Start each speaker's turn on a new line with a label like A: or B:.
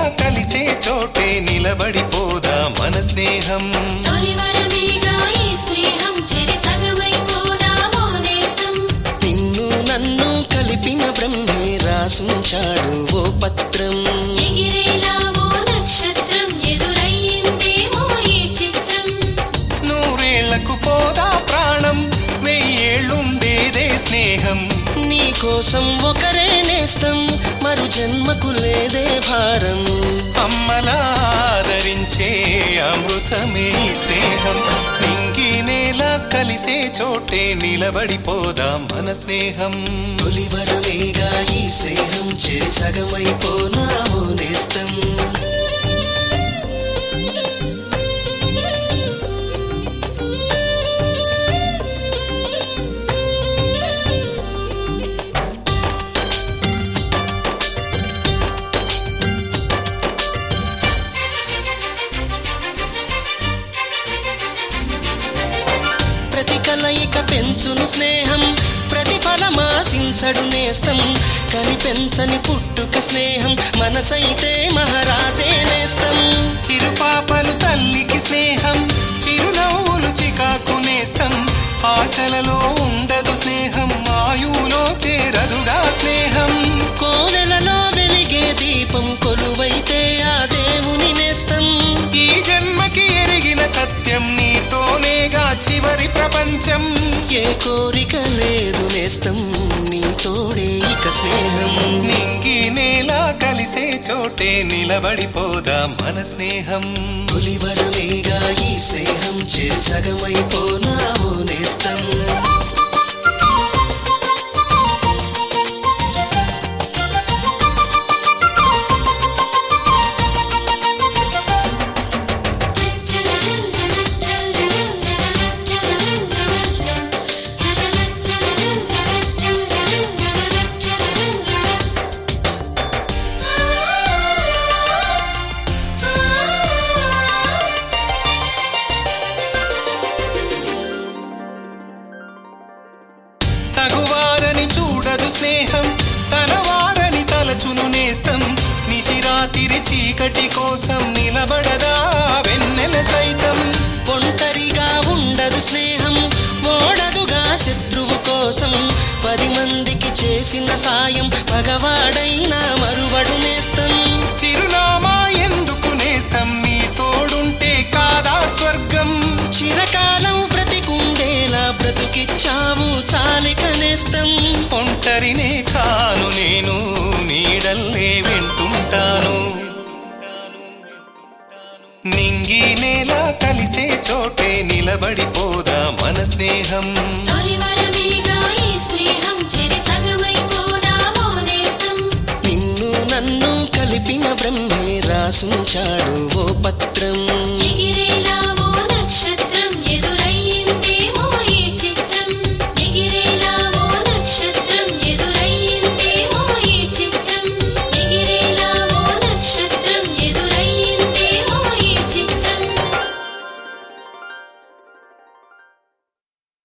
A: కలిసే చోటే నిలబడిపోదా మన స్నేహం
B: తొలివరమేగా ఈ స్నేహం చెరి సగమైపోదామో నేస్తం
C: నిన్ను నన్ను కలిపిన బ్రహ్మే రాసుంచాడు ఓ పత్రం
B: ఎగిరేలా ఓ నక్షత్రం ఎదురయ్యిందేమో ఈ చిత్రం
A: నూరేళ్లకు పోదా ప్రాణం వెయ్యేళ్ళుండేదే స్నేహం
C: నీ కోసం ఒకరే నేస్తం మరు జన్మకు లేదే భారం
A: అమ్మలా ఆదరించే అమృతమే ఈ స్నేహం నింగి నేల కలిసే చోటే నిలబడిపోదా మన స్నేహం
C: తొలివరమేగా ఈ స్నేహం చెరి సగమైపోనా ఓ నేస్తం ప్రతి కలయిక పెంచును స్నేహం ప్రతిఫలమాశించడు నేస్తం కని పెంచని పుట్టుక స్నేహం మనసైతే మహారాజే నేస్తం
A: చిరుపాపలు తల్లికి స్నేహం చిరునవ్వులు చికాకు నేస్తం ఆశలలో ఉండదు స్నేహం ఆయువులో చేరదుగా స్నేహం
C: కోవెలలో వెలిగే దీపం కొలువైతే ఆ దేవుని నేస్తం
A: ఈ జన్మకి ఎరిగిన సత్యం నీతోనేగా చివరి ప్రపంచం
C: ఏ కోరిక లేదు నేస్తం నీ తోడే ఇక స్నేహం
A: నింగి నేల కలిసే చోటే నిలబడిపోదా మన స్నేహం
C: తొలివరమేగా ఈ స్నేహం చెరి సగమైపోనా ఓ నేస్తం
A: తగువారని చూడదు స్నేహం తనవారని తలచును నేస్తం నిశిరాతిరి చీకటి కోసం నిలబడదా వెన్నెల సైతం
C: ఒంటరిగా ఉండదు స్నేహం ఓడదుగా శత్రువు కోసం పది మందికి చేసిన సాయం పగవాడైనా మరువడు నేస్తం
A: చిరునామా ఎందుకు నేస్తం నీ తోడుంటే కాదా స్వర్గం
C: చిరకాలం బ్రతికుండేలా బ్రతుకిచ్చావు చాలిక నేస్తం
A: ఒంటరినే కాను నేను నీడల్లే వింటుంటాను నింగి నేల కలిసే చోటే నిలబడిపోదా మన స్నేహం
B: తొలివరమేగా ఈ స్నేహం చెరి సగమైపోదామో నేస్తం
C: నిన్ను నన్ను కలిపిన బ్రహ్మే రాసుంచాడు ఓ పత్రం